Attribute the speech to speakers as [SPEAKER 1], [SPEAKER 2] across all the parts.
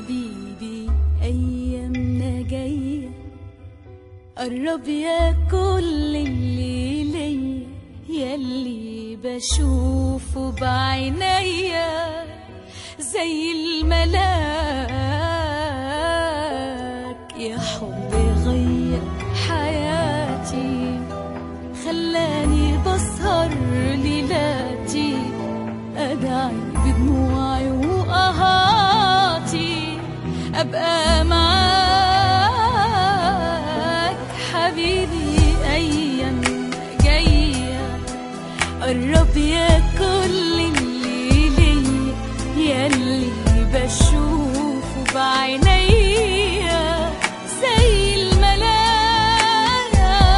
[SPEAKER 1] حبيبي أيامنا جاية قرب يا كل اللي ليا ياللي بشوفه بعينيا زي الملاك يا حب غير حياتي خلاني بسهر ليلاتي أدعي بدموعي وقهاتي أبقى معاك حبيبي أيام جاية قرب يا كل اللي ليا ياللي بشوفه بعينيا زي الملاك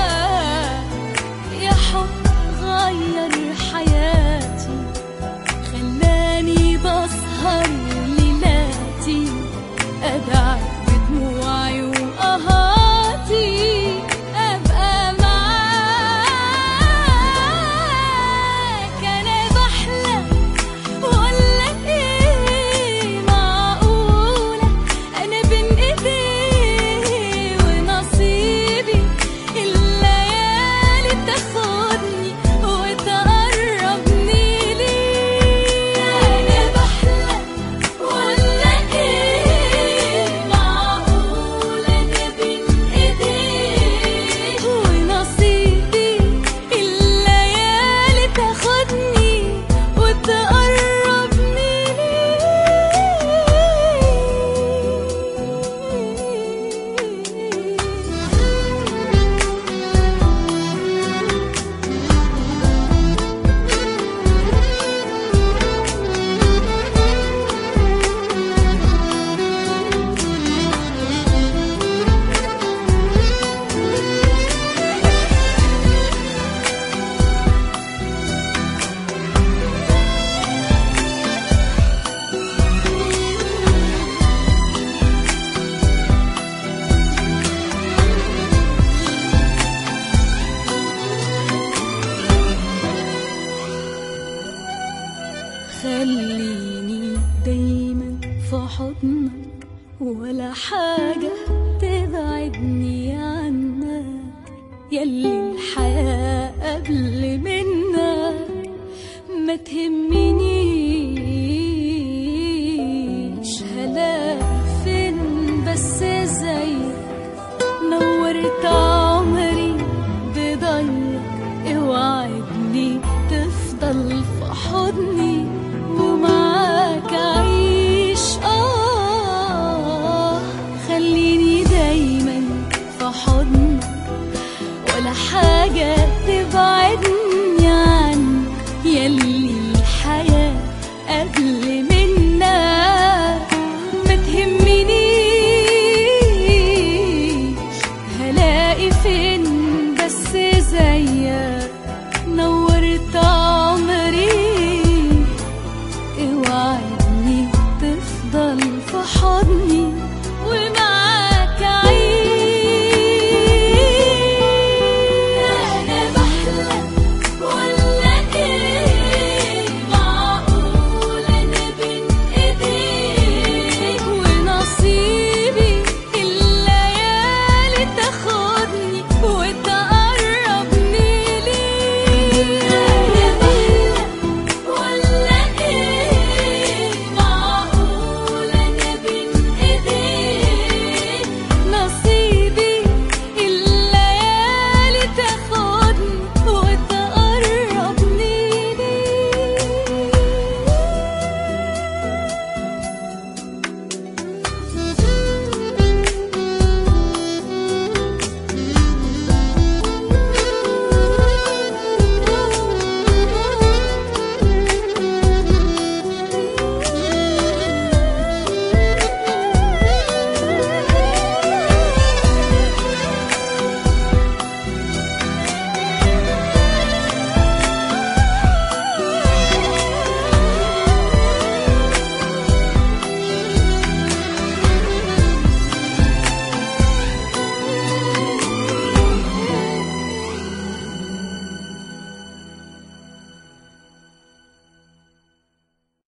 [SPEAKER 1] يا حب غير حياتي خلاني بسهر ليلاتي أدعي بدموعي وقهاتي أبقى معاك أنا بحلم ولا إيه معقولة أنا بين إيديه ونصيبي الليالي تاخدني وتقربني ليه أنا بحلم ولا إيه معقولة أنا بين إيديه ونصيبي الليالي تاخدني وتقربني خليني دايما في حضنك ولا حاجة تبعدني عنك يلي الحياة قبل منك ما تهمنيش هلاقي فين بس زيك نورت عمري بضيق اوعدني تفضل في حضني